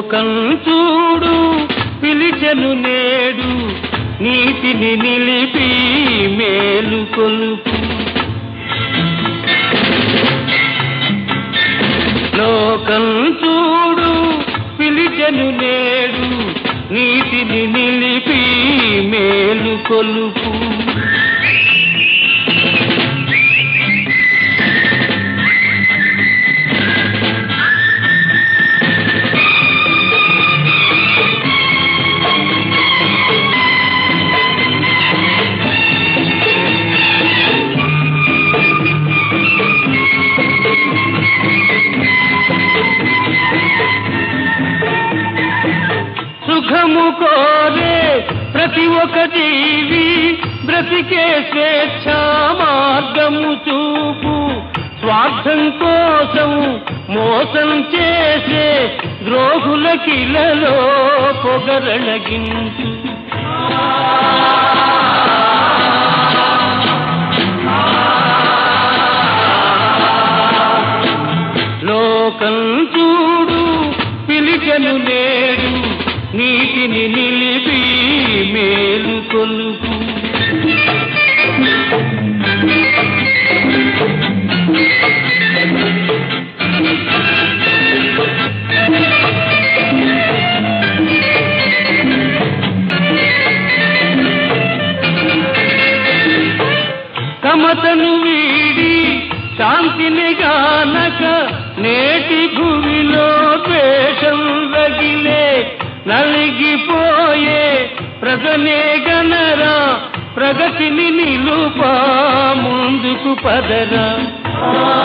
లోకం చూడు పిలిచెను నేడు నీతిని నిలిపి మేలు కొలుపు లోకం చూడు పిలిచెను నేడు నీతిని నిలిపి మేలు కొలుపు సుఖము కోరే ప్రతి ఒక్క జీవి బ్రతికే స్వేచ్ఛ మార్గము చూపు స్వార్థం కోసం మోసం చేసే ద్రోహుల కిలలో పొగరళగించు లోకం చూడు పిలిచెను నేడు నీటిని నిలిపి మేలు కొలుపు సమతను వీడి శాంతిని గానక నేటి భూమిలో ద్వేషం రగిలే నలిగిపోయే ప్రజనే గనరా ప్రగతిని నిలుపా ముందుకు పదరా